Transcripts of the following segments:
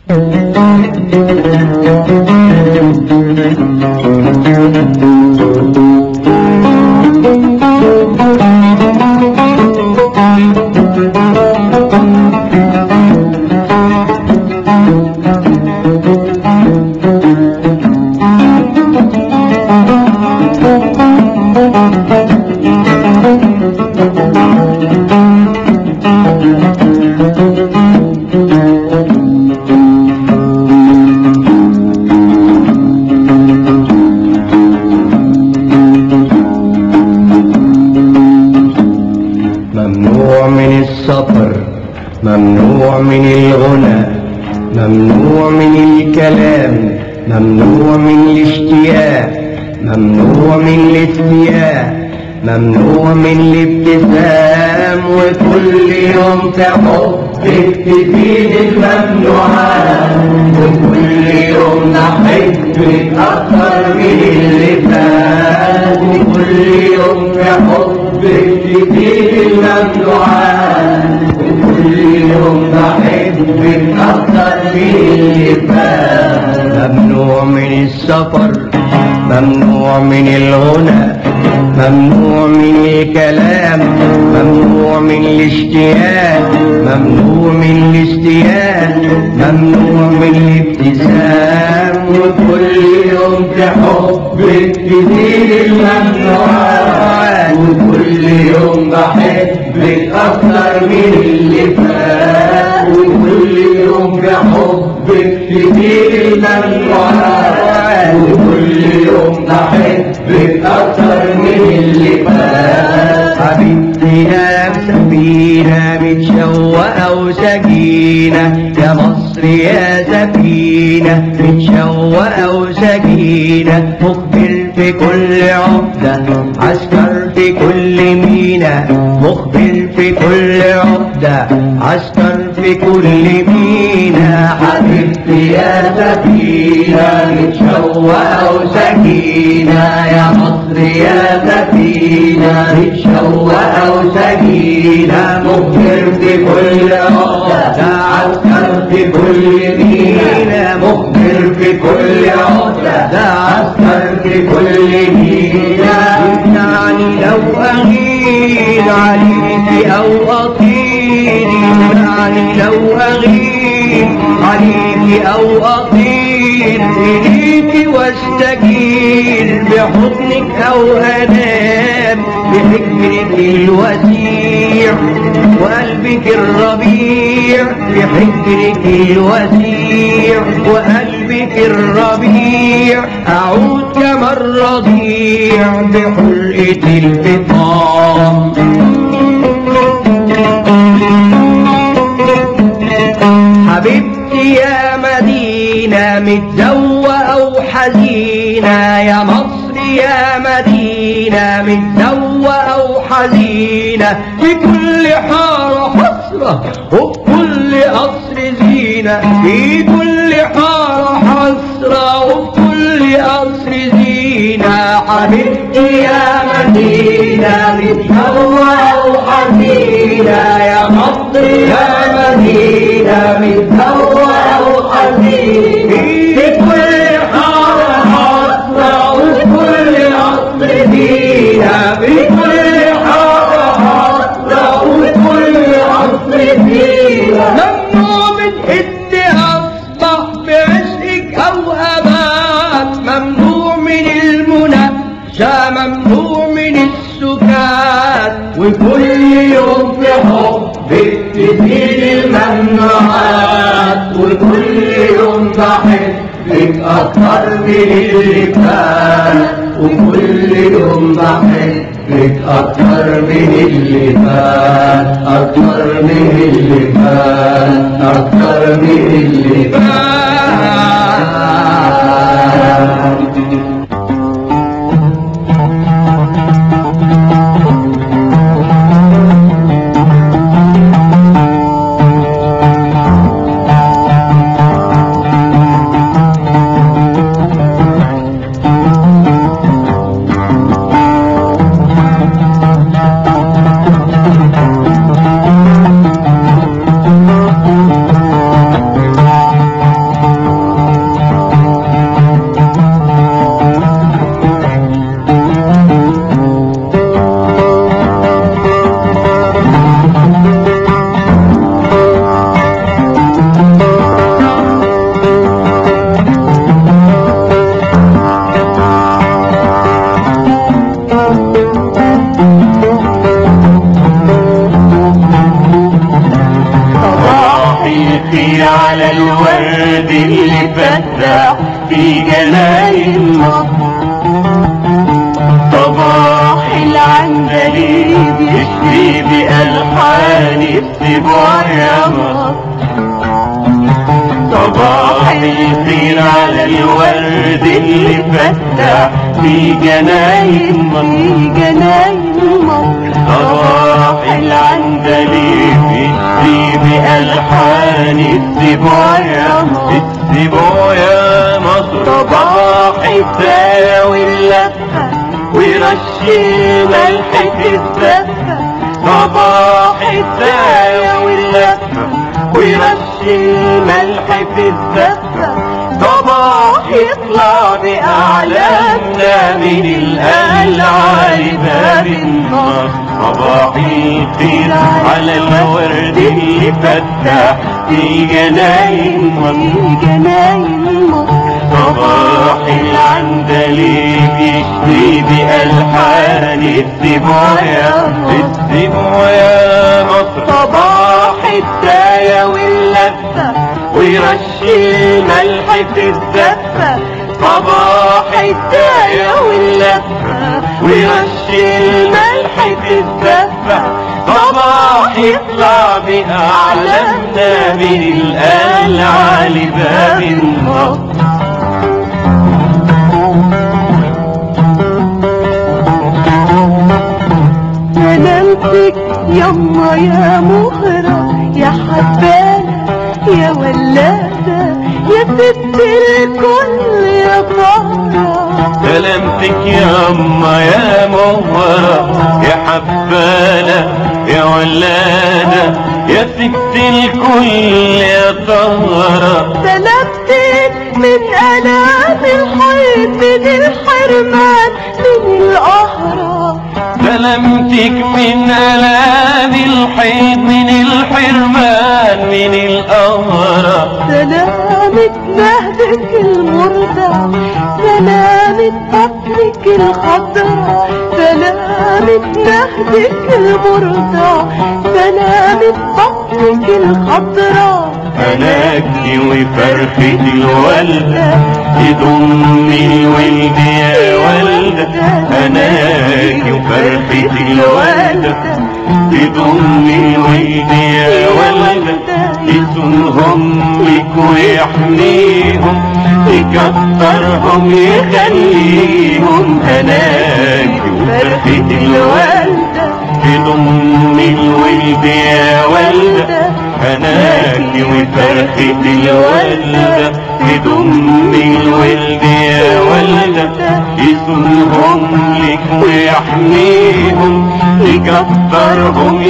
ممنوع من السفر ممنوع من الغنى ممنوع من الكلام ممنوع من الاشتياق ممنوع من الاستياء ممنوع من الابتسام وكل يوم تحبك تزيد الممنوعات وكل يوم نحبك اكتر من اللي فات وكل يوم تحبك تزيد الممنوعات وكل يوم بحبك اكتر من اللي فات ممنوع من السفر ممنوع من الغنى ممنوع من الكلام ممنوع من الاشتياق ممنوع من الاستياء ممنوع من الابتسام وكل يوم تحبك تزيد الممنوعات وكل يوم بحبك اكتر من اللي فات وكل يوم بحبك تزيد الممنوعات وكل يوم بحبك اكتر من اللي فات حبيبتي يا سفينة متشوقة وسكينة يا مصر يا سفينة متشوقة وسكينة مقبل في كل عقدة عسكر في كل مينا مقبل في كل عقدة عسكر في كل مينا حبيبتي يا سفينة متشوقة وسكينة يا مصر يا سفينة متشوقة وسكينة مخبر في كل عقدة عسكر في كل مينا مخبر في كل عقدة عسكر في كل مينا يعني لو أغير عليك أو أطير يعني لو أغير عليك أو أطير إليك واستجير بحضنك أو أنام بفكرك الوسيع وقلبك الربيع بفكرك الوسيع وقلبك الربيع أعود كما الرضيع بحلقة الفطام حبيبتي يا مدينة متزوقة وحزينة يا مصر يا مدينة متزوقة وحزينة في كل حارة حسرة وفي كل قصر زينة في كل حارة حسرة وفي كل قصر زينة حبيبتي يا مدينة متزوقة وحزينة يا مصر يا مدينة متزوقة وحزينة في كل حارة حسرة وفي كل قصر زينة في كل حارة حسرة وفي كل قصر زينة ممنوع من إني أصبح بعشقك أو أبات ممنوع من المناقشة ممنوع من السكات وكل يوم في حبك تزيد الممنوعات وكل يوم بحبك أكتر من اللي فات وكل يوم بحبك أكتر من اللي فات أكتر من اللي فات أكتر من اللي فات الخير على الورد اللي فتح في جناين مصر صباح العندليب يشفي بألحان السبوع يا مصر صباح الخير على الورد اللي فتح في جناين مصر في جناين مصر صباح العندليب يشفي بألحان السبوع يا مصر السبوع يا مصر صباح الداية واللفة ويرش الملح في الزفة صباح الداية واللفة ويرش الملح في الزفة صباح يطلع بأعلامنا من القلعة لباب النار صباح الخير على الورد اللي فتح في جناين مصر في جناين مصر صباح العندليب يشفي بألحان السبوع يا السبوع يا مصر صباح الداية واللفة ويرش الملح في الزفة صباح الداية واللفة ويرش الملح في الزفة صباح يطلع بأعلامنا من القلعة لباب النصر سلامتك يما يا مهرة يا حبانة يا ولادة يا ست الكل يا طهرة سلامتك يا أما يا مهرة يا حبانة يا ولادة يا ست الكل يا طهرة سلامتك من آلام الحيط من الحرمان من القهرة سلامتك من آلام الحيط من الحرمان من القهرة سلامة مهدك المرضع سلامة بطنك الخضرا سلامة مهدك المرضع سلامة بطنك الخضرا أناكي وفرحة الوالدة تضم الولد يا والدة أناكي وفرحة الوالدة تضم الولد يا والدة يصونهم لك ويحميهم يكترهم يخليهم أناكي وفرحة الوالدة تضم الولد يا والدة هناكي وفرحة الولدة تضم الولد يا ولدة يصونهم لك ويحميهم يكبرهم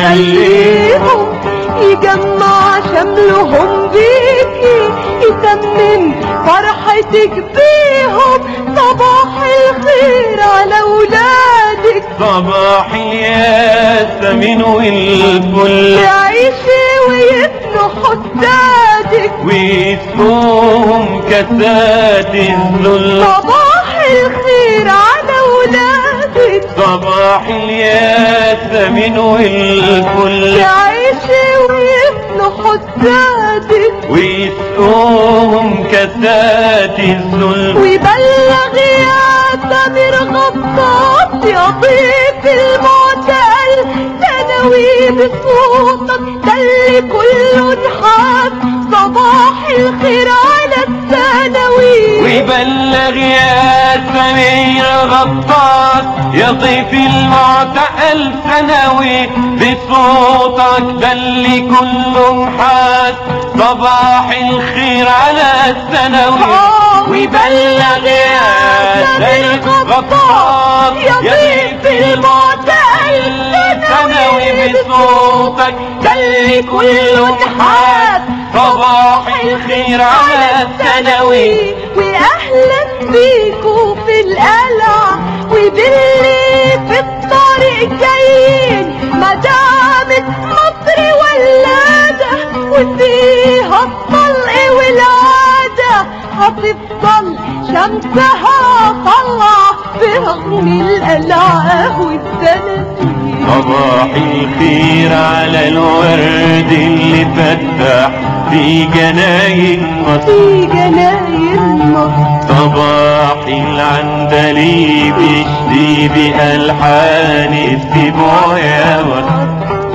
يخليهم يجمع شملهم بيكي يتمم فرحتك بيهم صباح الخير على ولادك صباح الياسمين والفل يعيشي ويبنوا حدادك ويسقوهم كاسات الذل صباح الخير على ولادك صباح الياسمين والفل يعيشي ويبنوا حدادك ويسقوهم كاسات الذل ويبلغ يا سمير غطاس يا ضيف المعتقل تنوي بصوتك ده اللي كله نحاس صباح الخير على الثانوي ويبلغ يا سمير غطاس يا ضيف المعتقل ثانوي بصوتك ده اللي كله محاس صباح الخير على الثانوي ويبلغ يا سمير غطاس يا ضيف المعتقل ثانوي بصوتك ده اللي كله نحاس صباح الخير على الثانوي واهلا بيكوا في القلعة وباللي في الطريق جايين مدامة مصر ولادة وفيها الطلق والعادة هتفضل شمسها طلع برغم القلعة والسنة صباح الخير على الورد اللي فتح في جناين مصر في جناين مصر صباح العندليب يشتي بألحان السبوع يا مصر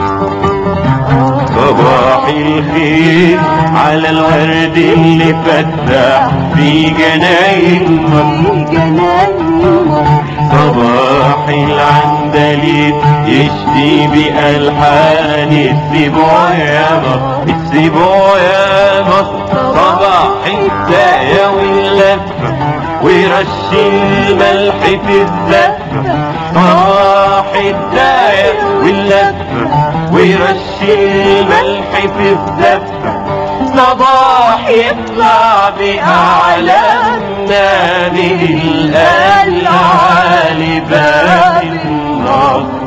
صباح الخير على الورد اللي فتح في جناين مصر في جناين مصر صباح العندليب يشتي بألحان السبوع يا مصر السبوع يا مصر صباح الداية واللفة ورش الملح في الزفة صباح الداية واللفة ورش الملح في الزفة صباح يطلع بأعلامنا من الألعى لباب النصر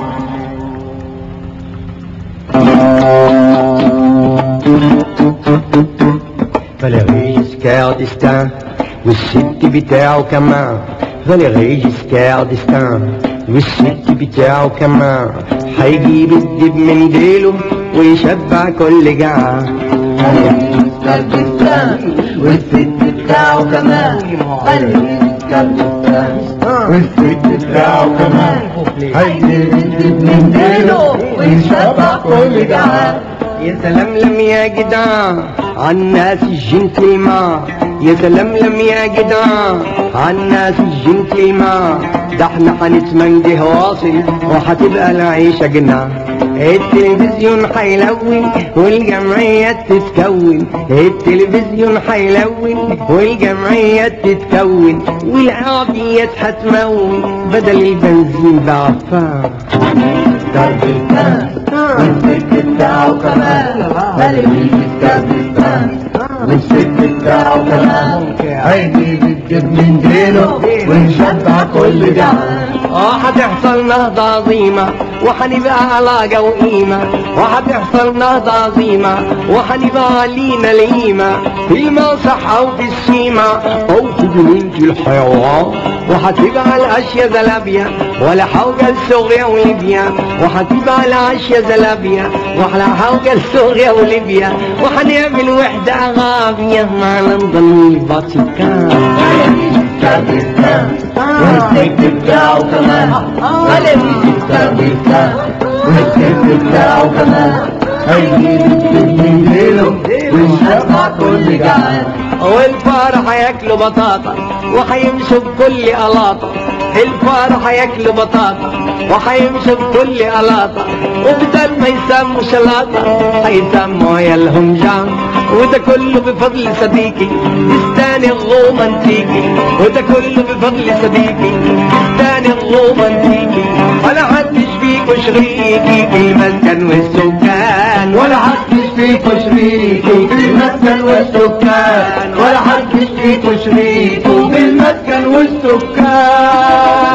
فالغي جسكار ديستان والست بتاعه كمان فالغي جسكار ديستان والست بتاعه كمان هيجيب الدب من ديله ويشبع كل جعان كردستان والست بتاعه كمان قلبي كردستان والست بتاعه كمان هيجيب الدب من ديله ويشبع كل جعان يا سلام لم يا جدعان عالناس الجنتلمان يا سلام لم يا جدعان عالناس الجنتلمان ده احنا هنتمنجه واصل وهتبقى العيشة جنان التلفزيون هيلون والجمعيات تتكون التلفزيون هيلون والجمعيات تتكون والعربيات هتمون بدل البنزين بعفان كردستان والست بتاعه كمان قلبي كردستان والست بتاعه كمان هيجيب الدب من ديله ونشبع كل جعان اه هتحصل نهضة عظيمة وهنبقى علاقة وقيمة وهتحصل نهضة عظيمة وهنبقى لينا القيمة في المسرح أو في السيمة أو في جنينة الحيوان وهتبقى الأشياء زلابية ولا حوجة لسوريا وليبيا وهتبقى الأشياء زلابية ولا حوجة لسوريا وليبيا وهنعمل وحدة غابية مع لندن والفاتيكان كردستان والست بتاعه كمان قلبي كردستان والست بتاعه كمان هيجيب الدب من ديله ونشبع كل جعان والفار هياكلوا بطاطا وهيمشوا بكل قلاطة الفار هياكلوا بطاطا وهيمشوا بكل قلاطة وبدل ما يسموا شلاطة هيسموا يالهم جان وده كله بفضل صديقي دستاني الرومانتيكي وده كله بفضل صديقي دستاني الرومانتيكي ولا حدش فيكوا شريكي في المسكن والسكان ولا حدش فيكوا شريكي في المسكن والسكان ولا حدش فيكوا شريكي في المسكن والسكان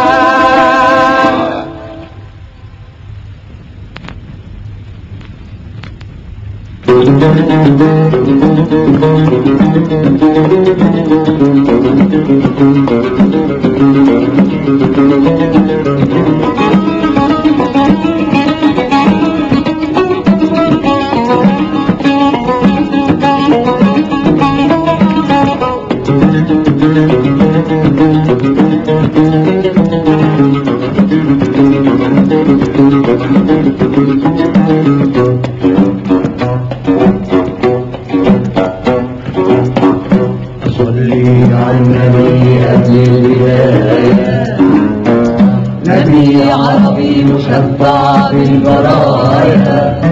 صلي على النبي قبل البداية نبي عربي مشفع في البرايا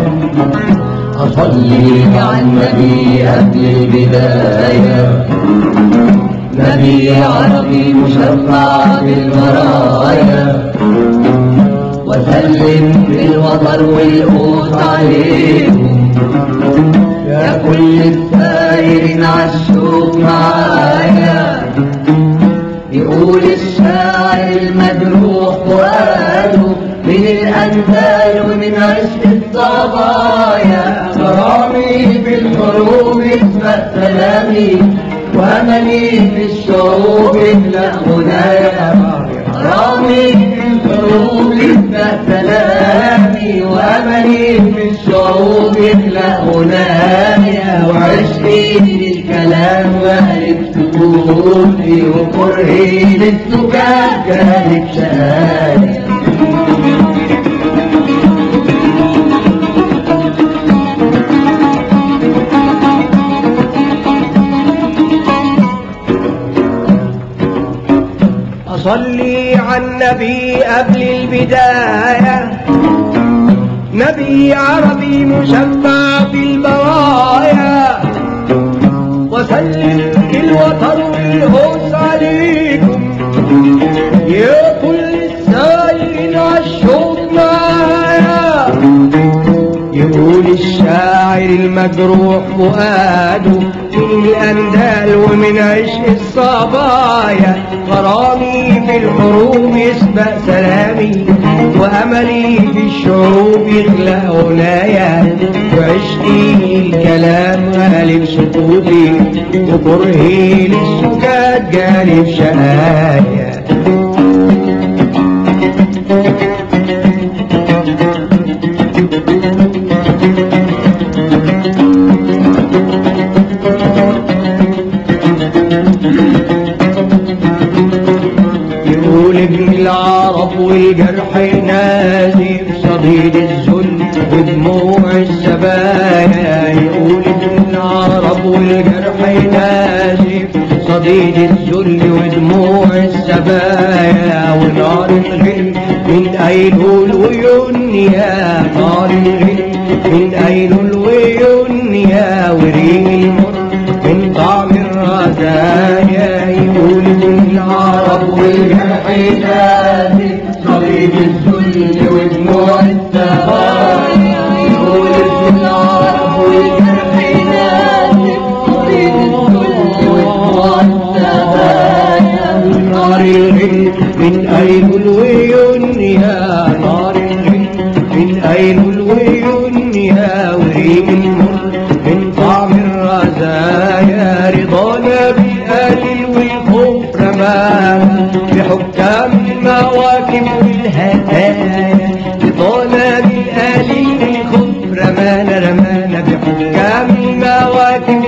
أصلي على النبي قبل البداية نبي عربي مشفع في البرايا وسلم بالوطن والقوت عليهم يا كل السائرين عالشوق معايا يقول الشاعر المجروح فؤاده من الأنزال ومن عشق الصبايا غرامي في الحروب اسمع سلامي وأملي في الشعوب املأ غنايا غرامي في الحروب اسمع سلامي أملي في الشعوب يخلق غنايا وعشقي للكلام وقلبت قوتي وكرهي للسكات كانت شقايا أصلي على النبي قبل البداية نبي عربي مشفع في البرايا وسلم الوطن والهوس عليكم يا كل السايرين عالشوق معايا يقول الشاعر المجروح فؤاده من الأندال ومن عشق الصبايا غرامي في الحروب يسبق سلامي وأملي في الشعوب يخلق غنايا وعشقي الكلام غالب سكوتي وكرهي للسكات جالب شقايا يقول ابن العرب والجرح ينادي بصديد الذل ودموع السبايا يقول ابن العرب والجرح ينادي صديد الذل ودموع السبايا ونار الغل من أيلول وينيا نار الغل من أيلول وينيا وريق المر من طعم الرزايا يقول ابن العرب والجرح ينادي صليب الذل ودموع السبايا يقول ابن العرب والجرح ينادي صليب الذل ودموع السبايا نار الغل من أيل الوينيا نار الغل من أيل الوينيا وريق المر من طعم الرزايا رضانا بالآل والخوف رمانا بحكام المواكب والهدايا رضانا بالآل والخوف رمانا رمانا بحكام المواكب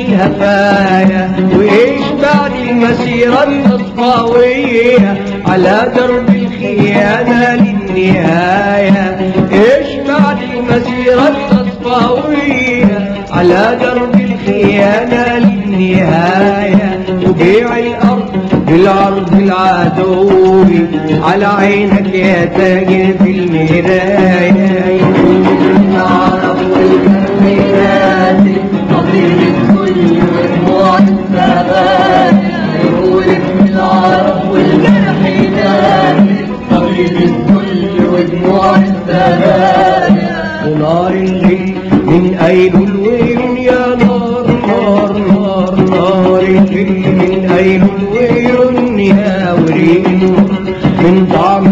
والهفايا وإيش بعد المسيرة الأصفاوية على درب الخيانة للنهاية إيش بعد المسيرة الأصفاوية على درب الخيانة للنهاية وبيع الأرض بالعرض العدوي على عينك يا تاجر في المراية العرب والجرح ينادي صليب الذل ودموع السبايا يقول ابن العرب والجرح ينادي صليب الذل ودموع السبايا ونار الغل من أيل الويل يا نار نار نار نار الغل من أيل الويل يا وريق النور من طعم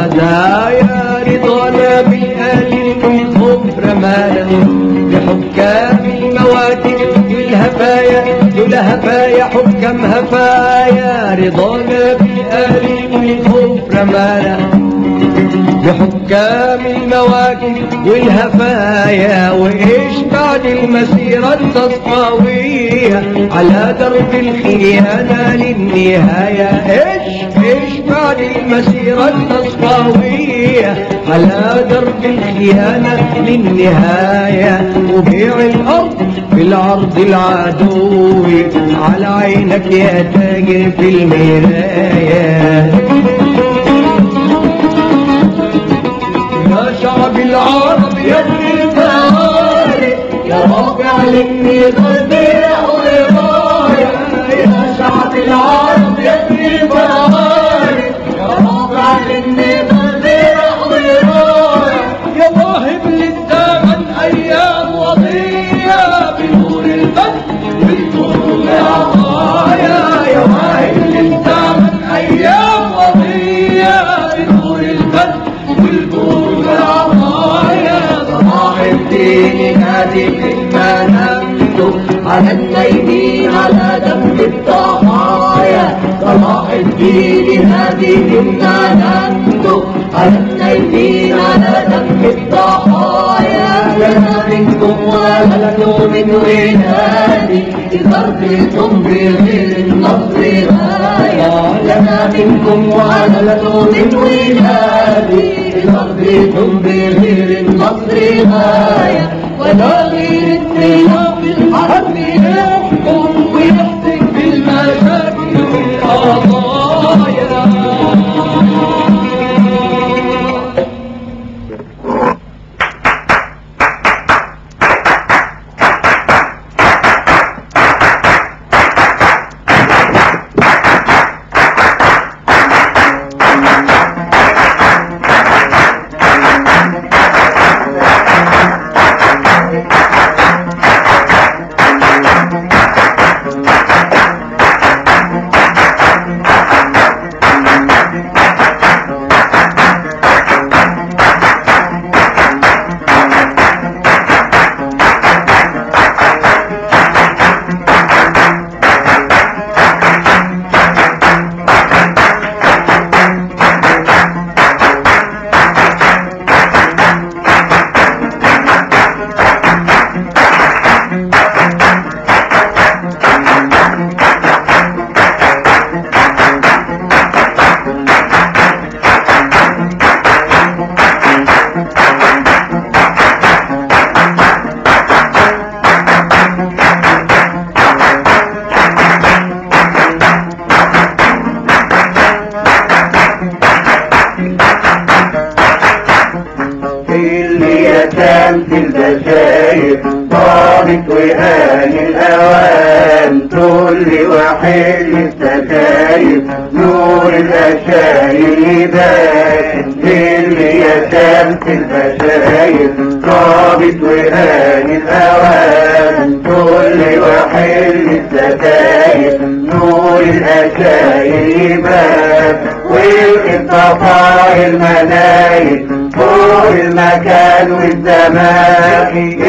الرزايا رضانا بالآل والخوف رمانا بحكام المواتب والهفايا والهفايا حكم هفايا رضانا بالآل والخوف رمانا بحكام المواكب والهفايا وإيش بعد المسيرة التصفاوية على درب الخيانة للنهاية إيش إيش بعد المسيرة التصفاوية على درب الخيانة للنهاية وبيع الأرض بالعرض العدوي على عينك يا تاجر في المراية يا شعب العرب يا ابن الفارق يا رافع للني ضربيع ورايا يا شعب العرب يا ابن الفارق يا رافع للني ضربيع ورايا يا واهب للزمن ايام وضية بنور البدر والنور العطايا يا واهب للزمن ايام وضية بنور البدر والنور العطايا صلاح الدين نادي كلمة نمته على النايمين على دم الضحايا صلاح الدين نادي كلمة نمته على النايمين على دم الضحايا لنا منكم ولكم من ولادي فرقكم بغير النصر غاية لنا منكم ولكم من ولادي فرقكم بغير النصر غاية ولا غير السياف الحرب يحكم ويحسن بالمشاكل والقضايا اليتام في البشاير طابت وهان الأوان طل وحل الستاير نور الأشاير يبان اليتام في البشاير طابت وهان الأوان طل وحل الستاير نور الأشاير يبان والخطفاء المنايل فوق المكان والزمان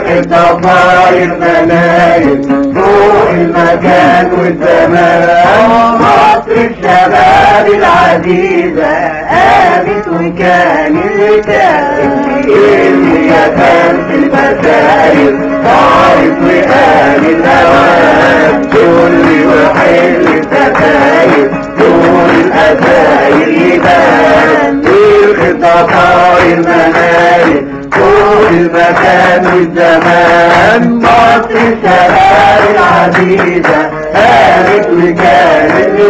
الخطفاء المنايل فوق المكان والزمان مصر الشباب العزيزة قامت وكان الكافر اللي يفهم في المسائل طارت وقال الأوان كل وحل الستاير دور الأساير يبان الخطفاء المنايل طول المكان والزمان مصر الشباب العزيزة قامت وكانت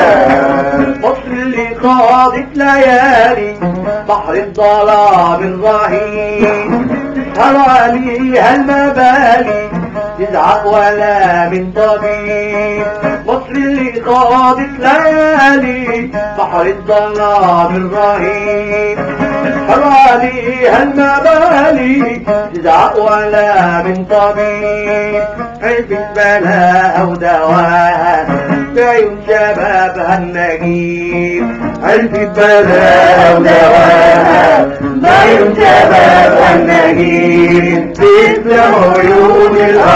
مكان مصر اللي قاضت ليالي بحر الظلام الرهيب تسهر عليها المبالي تزعق ولا من طبيب مصر اللي قاضت ليالي بحر الظلام الرهيب تسهر عليها المبالي تزعق ولا من طبيب عزة بلاها ودواها بعيون شبابها النجيب عزة بلاها ودواها بعيون شبابها النجيب مثل عيون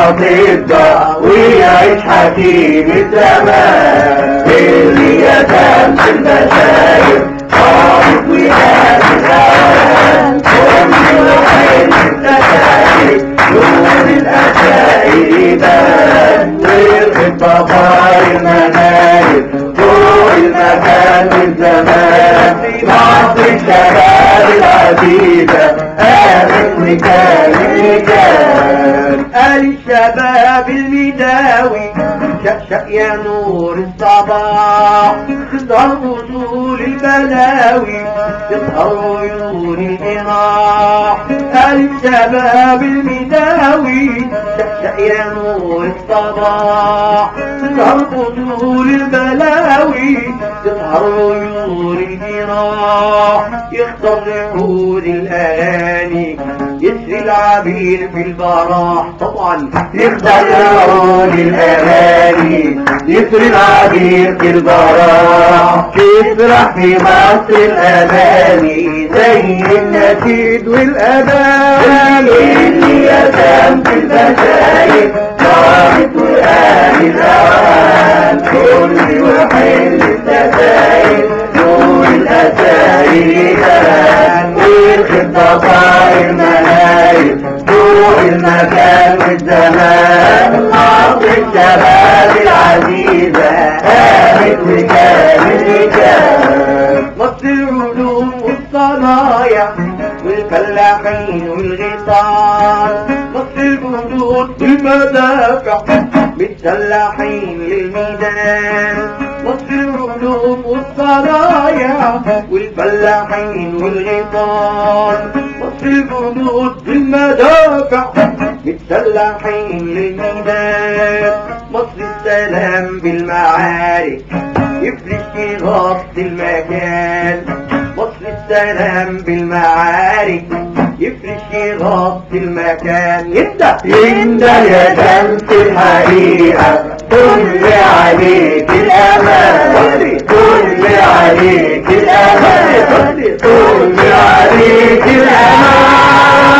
الأطباء ويعيش حكيم الزمان اللي يتم في المشايخ خالد ويهاب الأوان كل وحيد التشايخ نور الأشائر يبان والخطفاء المنايل فوق المكان والزمان مصر الشباب العزيزة آمن وكان مكان قال الشباب المداوي شقشق يا نور الصباح تظهر وصول البلاوي تظهر عيون الإراح قال الشباب المداوي شقشق يا نور الصباح تظهر وصول البلاوي تظهر عيون الإراح يختار عود الأغاني يسري العبير في البراح طبعا يختار عود الأغاني يسري العبير في البراح تسرح في مصر الأماني زي النشيد والأذان اللي يتم في البشاير صارت وآل الأوان كل وحل الستاير نور الأساير يبان والخطفاء المنايل نور المكان والزمان مصر الشباب العزيزة قامت وكانت رجال مصر العلوم والصنايع والفلاحين والغيطان مصر الجنود بالمدافع بالفلاحين للميدان مصر العلوم والصنايع والفلاحين والغيطان مصر الجنود بالمدافع بالفلاحين للميدان مصر السلام بالمعارك يفرش يغطي المكان مصر السلام بالمعارك يفرش يغطي المكان يبدأ يندى يا شمس الحقيقة كل عليك الأمان كل عليك الأمان كل عليك الأمان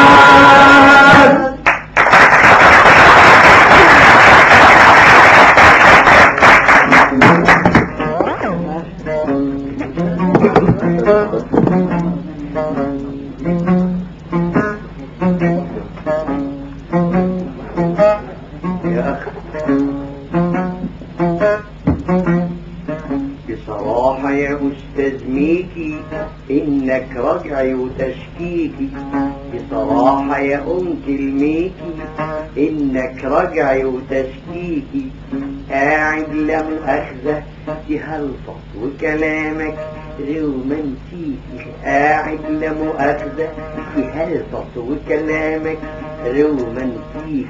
يا أخي بصراحة يا أستاذ ميكي إنك رجعي وتشكيكي بصراحة يا أنكل ميكي إنك رجعي وتشكيكي قاعد لا مؤاخذة تهلفظ وكلامك رومانسيكي قاعد لا مؤاخذة تهلفظ وكلامك رومانسيكي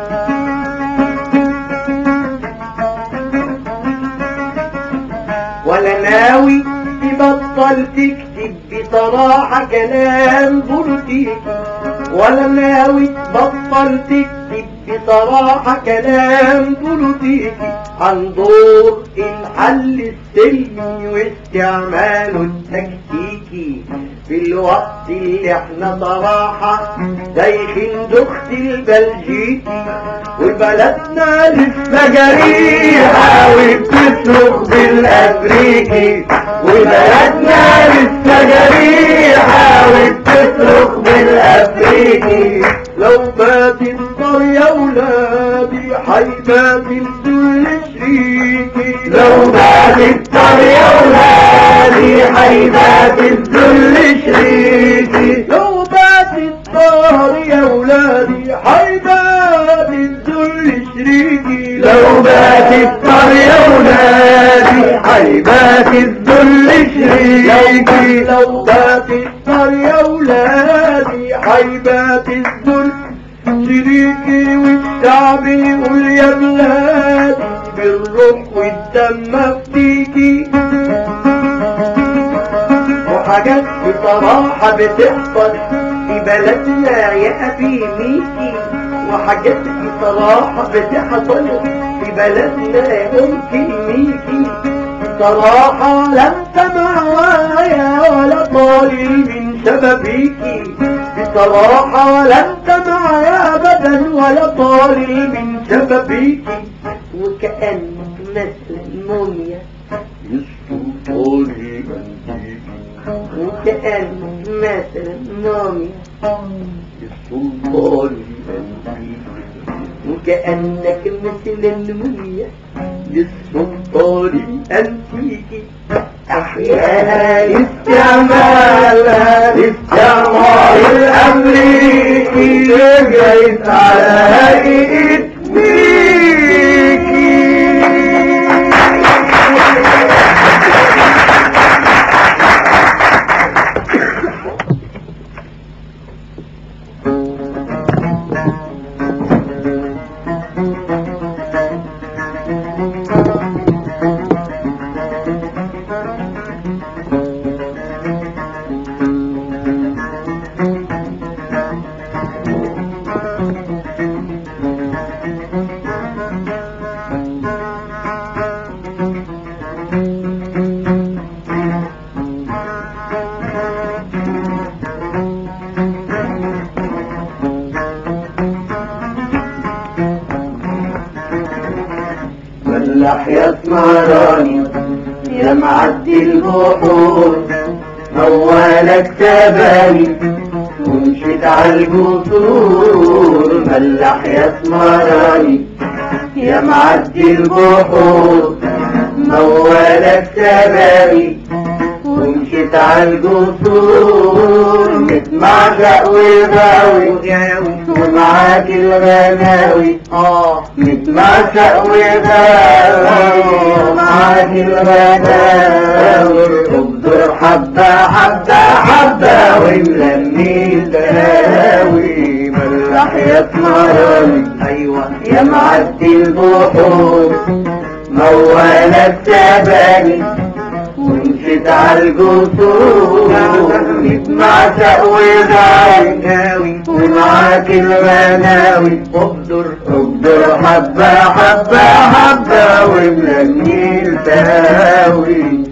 ولا ناوي تبطل تكتب بصراحة كلام بوليتيكي ولا ناوي تبطل تكتب بصراحة كلام بوليتيكي عن دور الحل السلمي واستعماله التكتيكي في الوقت اللي احنا صراحة دايخين دخت البلجيكي وبلدنا لسه جريحة وبتصرخ بالأمريكي وبلدنا لسه جريحة وبتصرخ بالأمريكي لو بات النار يا ولادي حيبات الذل شريكي لو بات النار يا ولادي حيبات الذل شريكي لو بات النار يا ولادي حيبات الذل شريكي لو بات النار يا ولادي حيبات الذل شريكي لو بات النار يا ولادي حيبات الذل شريكي والشعب يقول يا بلادي بالروح والدم افتيكي وحاجات بصراحة بتحصل في بلدنا يا أبي ميكي وحاجات بصراحة بتحصل في بلدنا يا ممكن ميكي بصراحة لا انت معايا ولا طالل من شبابيكي بصراحة ولا انت معايا ابدا ولا طالل من شبابيكي وكأنك مثل موميا يسطولي وكأنك مثل موميا يسطولي وكأنك مثل الموميا للسلطان الأنتيكي أحيانا استعمالا الاستعمار الأمريكي جايز على إيد ميكي فلاح يا اسمراني يا معدي البحور موالك تباني ومشيت على الجسور اسمراني يا معدي البحور مولك سبابي ومشيت عالجسور متمعشق وغاوي ومعاك الغناوي اه متمعشق وغاوي ومعاك الغناوي ابدر حبة حبة حبة وملمي الدهاوي ملح يا اسمراني ايوه يا معدي البحور مولك سبابي ومشيت عالجسور متمعشق وغاوي ومعاك الغناوي ابدر ابدر حبة حبة حبة وملمي التهاوي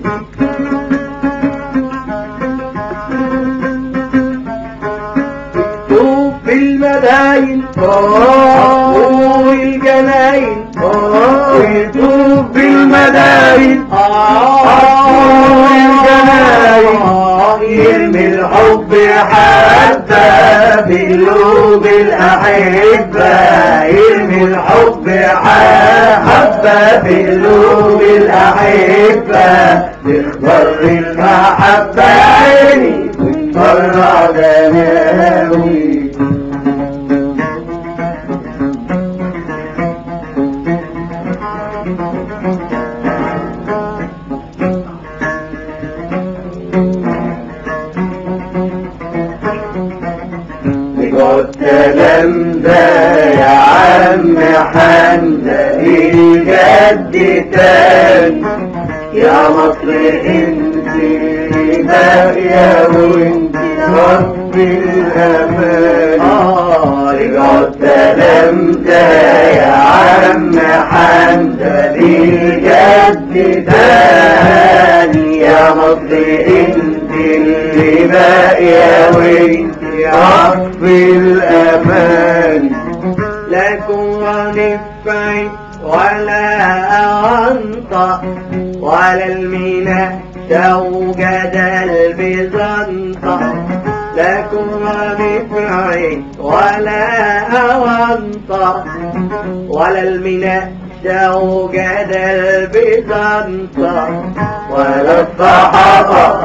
مكتوب في المداين حقوق الجناين مكتوب في المداين حقوق الجناين يرمي الحب حبة في قلوب الأحبة يرمي الحب حبة في قلوب الأحبة تخضر المحبة عيني وتفرع دماوي والكلام ده يا عم حمزة الجد تاني يا مصر انت باقية وانت رب الامان اه رجع الكلام ده يا عم حمزة الجد تاني يا مصر انت اللي باقية وانت رب الامان لكم ونفعي ولا أنطق ولا المينا توجد البزنطة لكم ونفعي ولا أنطق ولا المينا توجد البزنطة ولا الصحابة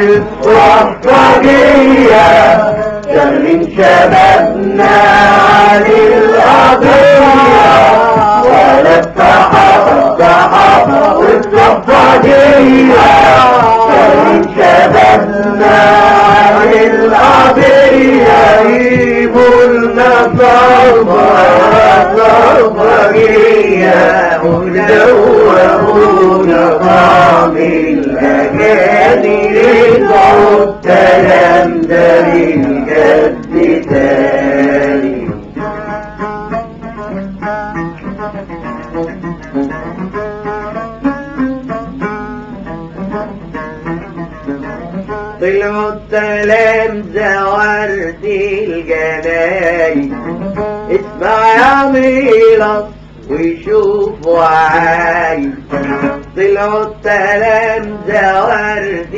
والصحفجية شغلين شبابنا عن القضية ولا الصحابة الصحابة والصحفجية شغلين شبابنا عن القضية يجيبوا لنا صرفة صرفجية ودورونا طعم الأغاني رجعوا الكلام ده للجد تاني طلعوا السلام زورت الجناي اسمع يا ميلاد وشوف وعاي طلعوا السلام زورت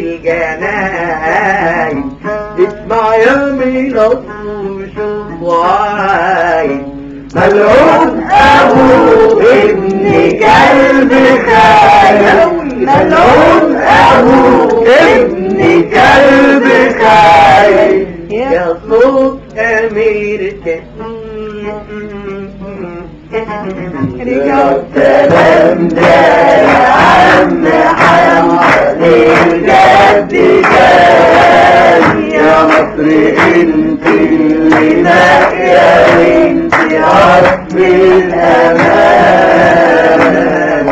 الجناي اسمع يا ميلاد وشوف وعاي ملعون ابو ابن كلب خايف ملعون ابو ابن كلب خايف يا صوت اميرتك رجع السلام ده يا عم حمد الجد يا مصر انت اللي باقية وانت رب الامان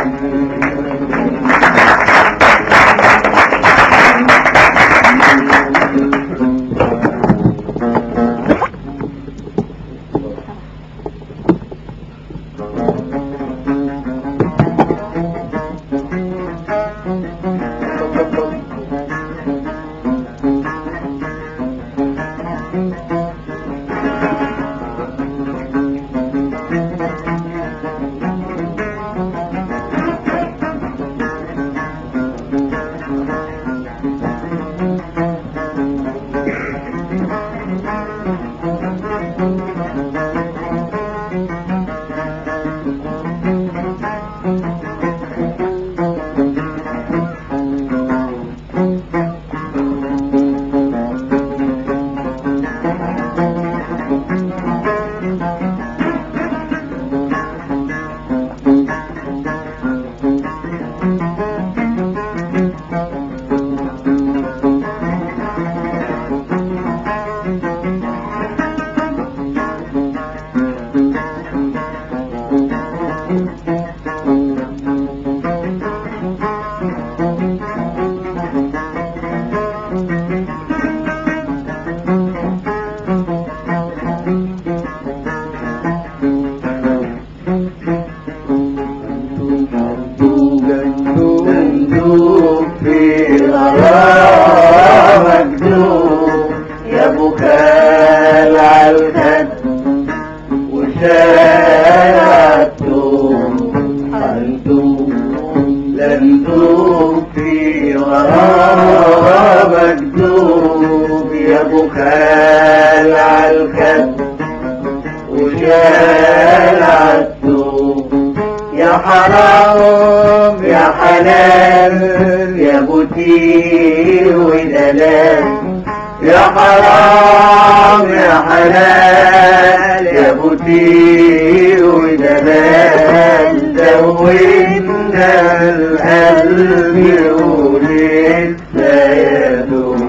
وشال عالسوق يا حرام يا حلال يا بوتي ودلال يا حرام يا حلال يا بوتي ودلال زودنا القلب ولسه يدوم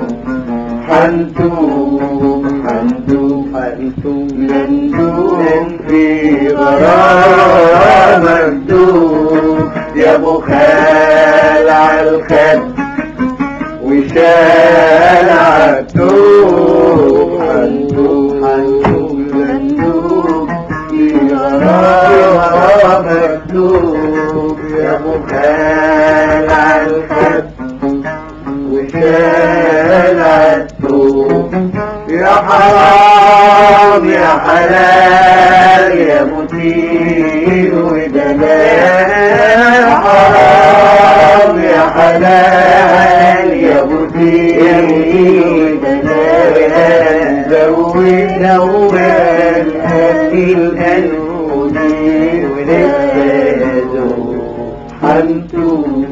حنتوم حنتوم حنتوم مندوم في غرام مكتوب يا ابو خال على الخد وشال عالتوب حنتوم حنتوم مندوب في غرام مكتوب يا ابو خال على الخد وشال عالتوب يا حرام يا حلال يا مثير ودلال يا حرام يا حلال يا مثير ودلال زود زود أهل الأنودي ولسه يزور حنتوب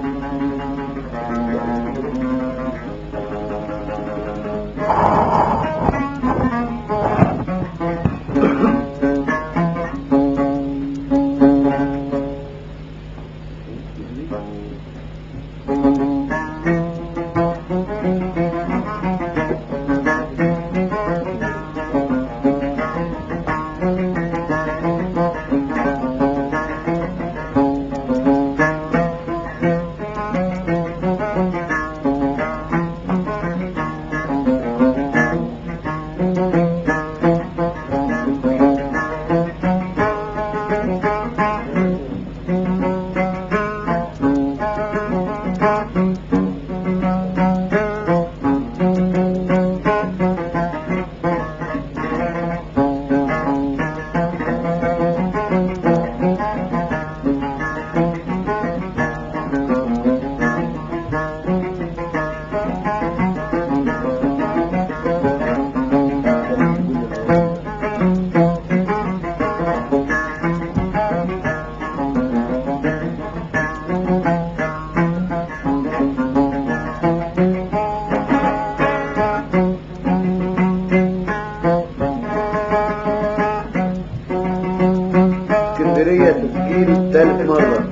اسكندرية تسجيل ثالث مرة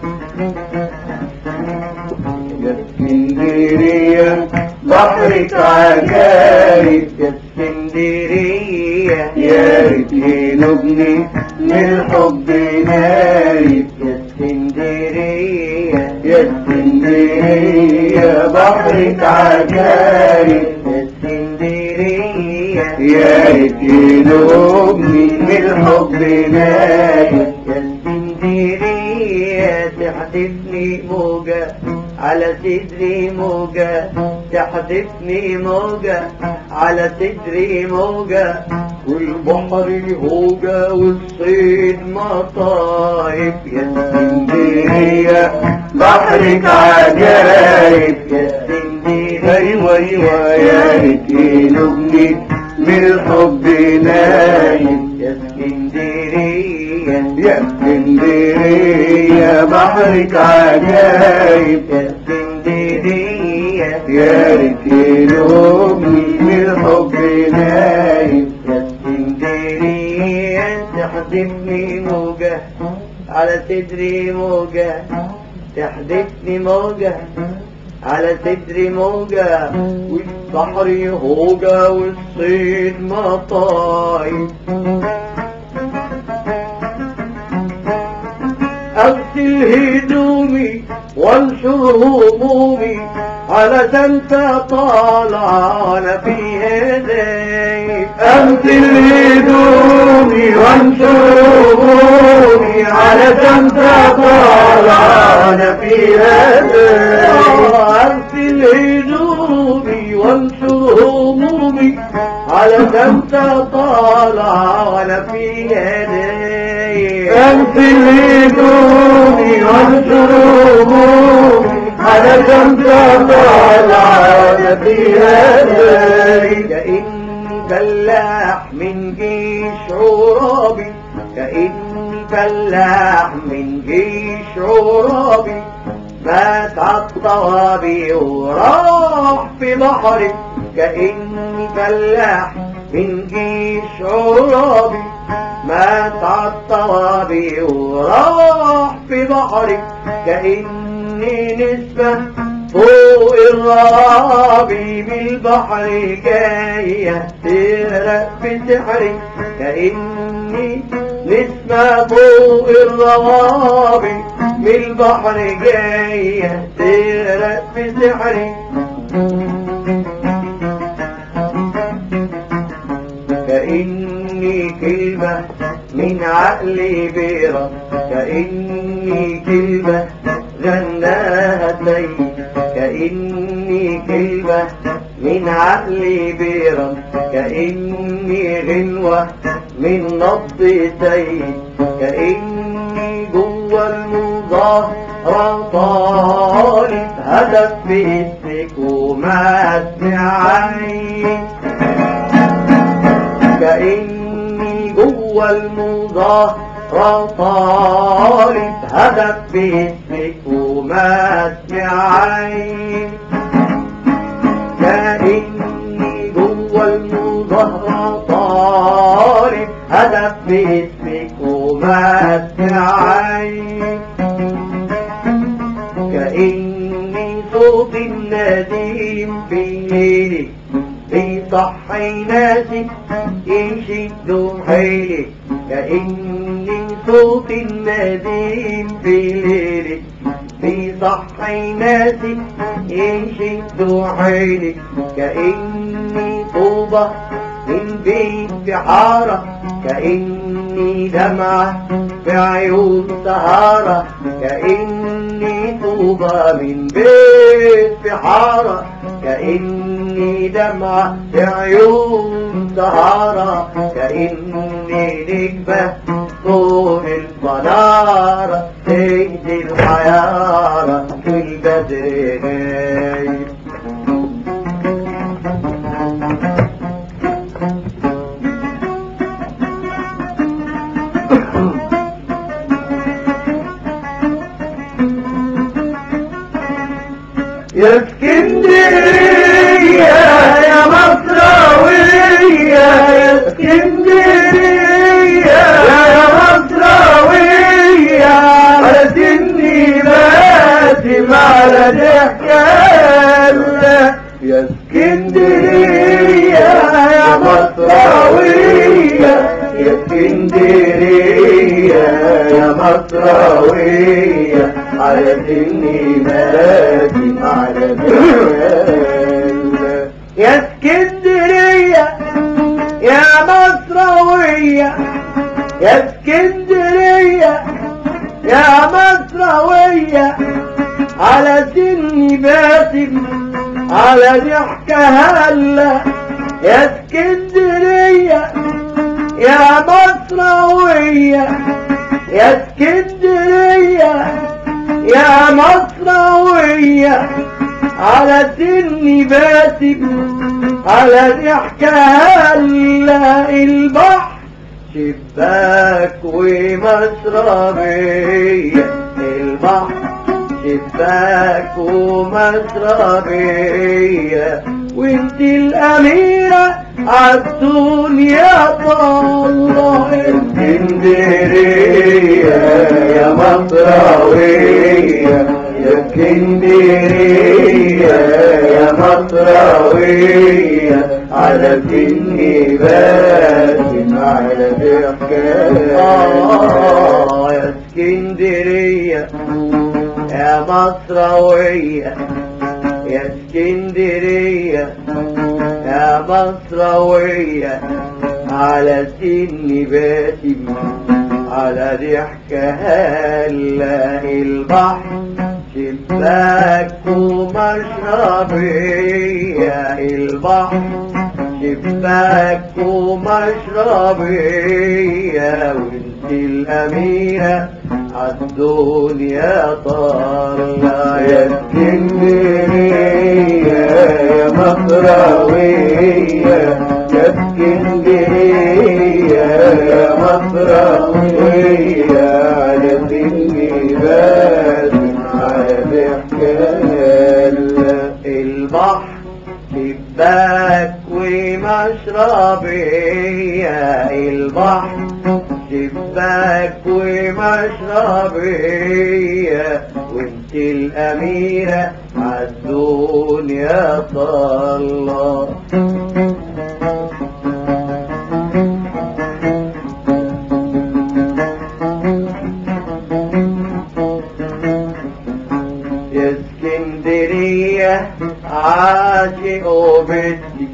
يا اسكندرية بحرك عجايب يا اسكندرية يا ريت ينوبني من الحب نايب يا اسكندرية يا اسكندرية بحرك عجايب يا اسكندرية يا ريت ينوبني من الحب نايب يا اسكندرية تحدفني موجة على صدري موجة تحدفني موجة على صدري موجة والبحر هوجة والصيد مطايب يا اسكندرية بحرك عجايب يا اسكندرية ايوه ايوه يا ريت ينوبني من الحب نايم يا اسكندرية يا اسكندرية بحرك عجايب يا اسكندرية يا ريت ينوبني من الحب نايم يا اسكندرية تحدفني موجة على صدري موجة تحدفني موجة على صدري موجة والبحر هوجة والصيد مطايب أغسل هدومي وانشر همومي على انت طالع انا في هدايب أغسل هدومي وانشر همومي على انت طالع انا في هدايب أغسل هدومي وانشر همومي على انت طالع وانا في هدايب أغسل هدومي وانشر همومي على جنب طالع في هدايا إن فلاح من جيش عرابي كأني فلاح من جيش عرابي مات عالطوابي وراح في بحري كأني فلاح من جيش عرابي مات عالطوابي وراح في بحري كأني نسبة فوق الرابي من البحر جاية تغرق بسحري كأني نسمة فوق الروابي من البحر جاية تغرق بسحري كأني كلمة من عقلي بيرة كأني كلمة غناها سيد كأني كلمة من عقلي بيرة كأني غنوة من نبض سيد كأني جوه المظاهرة طالب هدف باسمك وما عين كأني جوه المظاهرة طالب هدف باسمك وما عين كأني جوه المظاهرة طالب هدف باسمك وما عين كأني صوت النديم في ليلي بيصحي ناسي يشدوا حيلي كأني صوت النديم في ليلي بيصحي ناسي يشدوا حيلي كأني طوبة من بيت بحارة كأني دمعة في عيون سهارة كأني طوبة من بيت بحارة كأني دمعة في عيون سهارة كأني نجمة فوق البنارة تهدي الحيارة والبدر غايب يا اسكندرية يا مصراوية يا اسكندرية يا مصراوية على سني باسم على ضحكة يا اسكندرية يا مصراوية يا اسكندرية يا مصراوية على سني باسم على ضحكة يا اسكندرية يا مصراوية يا اسكندرية يا مصراوية على سني باسم على ضحكة هلا يا اسكندرية يا مصراوية يا اسكندرية يا مصراوية على سني باسم على ضحكة هلا البحر شباك ومشربية البحر شباك ومشربية وانت الأميرة عالدنيا طالله اسكندرية يا مصراوية يا اسكندرية يا مصراوية على سني باسم على ضحكة آه يا اسكندرية يا مصراوية يا اسكندرية يا مصراوية على سني باسم على ضحكة هلا البحر شباك ومشربية البحر شباك ومشربية وانت الأميرة عالدنيا طالة يا اسكندرية يا مصراوية يا اسكندرية يا مصراوية على سني باسم على حكال البحر شباك ومشربية البحر شباك ومشربية وانت الأميرة عالدنيا طلع يا اسكندرية عاشق وبدي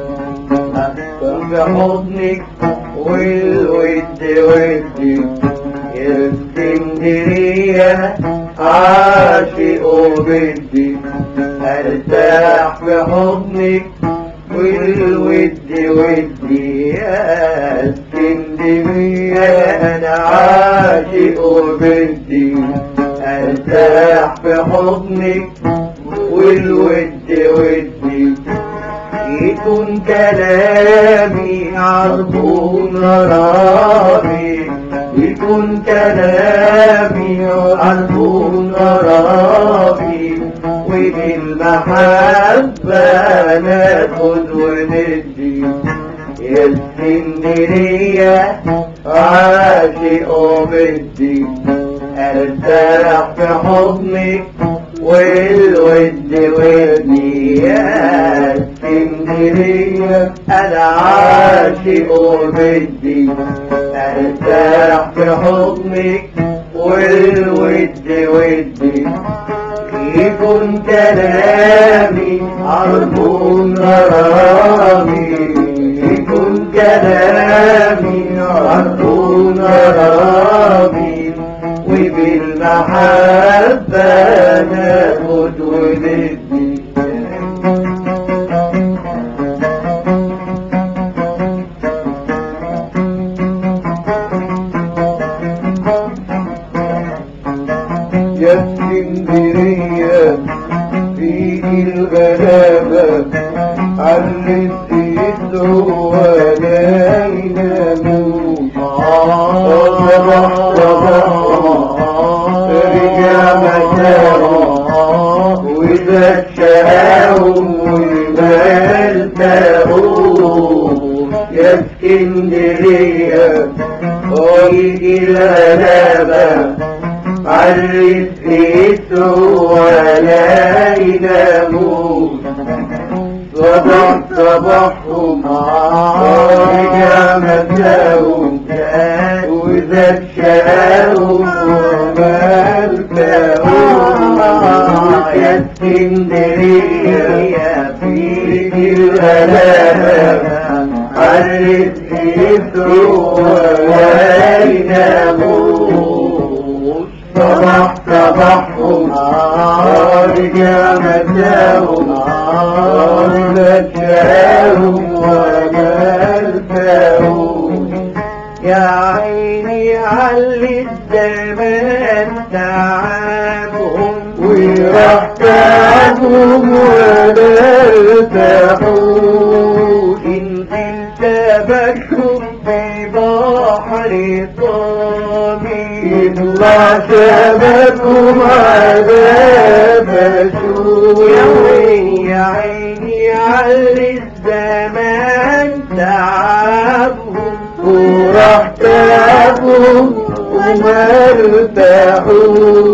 بحضنك والود ودي يا اسكندرية عاشق وبدي ارتاح بحضنك والود ودي يا اسكندرية انا عاشق وبدي ارتاح بحضنك والود ودي يكون كلامي عرضون رابي يكون كلامي عرضون رابي وبالمحبة ناخد وندي يا اسكندرية عاشق وبدي ارتاح في حضنك والود ودي يا اسكندرية انا عاشق وبدي ارتاح في حضنك والود ودي يكون كلامي عرض غرامي يكون كلامي عرض غرامي وبالمحبة ناخد وندي يا اسكندرية في الغلابة علت يدعو ولا ينامون صباح صباح رجع مساهم وإذا شقاهم والمال تاهون يا اسكندرية ويجي الغلابة عرف اسمه ولا ينامون صباح صباحهم رجع مساهم وإذا شقاهم ومال تاهون يا اسكندرية في الغلابة عرف اسمه ولا ينامون صباح صباحهم رجع مساهم ونجاهم وملكاهم يا عيني علي الزمان تعبهم وراح تعبهم ولا ارتاحوا انزل شبكهم في بحر طامي يطلع شبكهم عذاب شو يا عيني يا عيني علي الزمان تعبهم وراح تعبهم وما ارتاحوا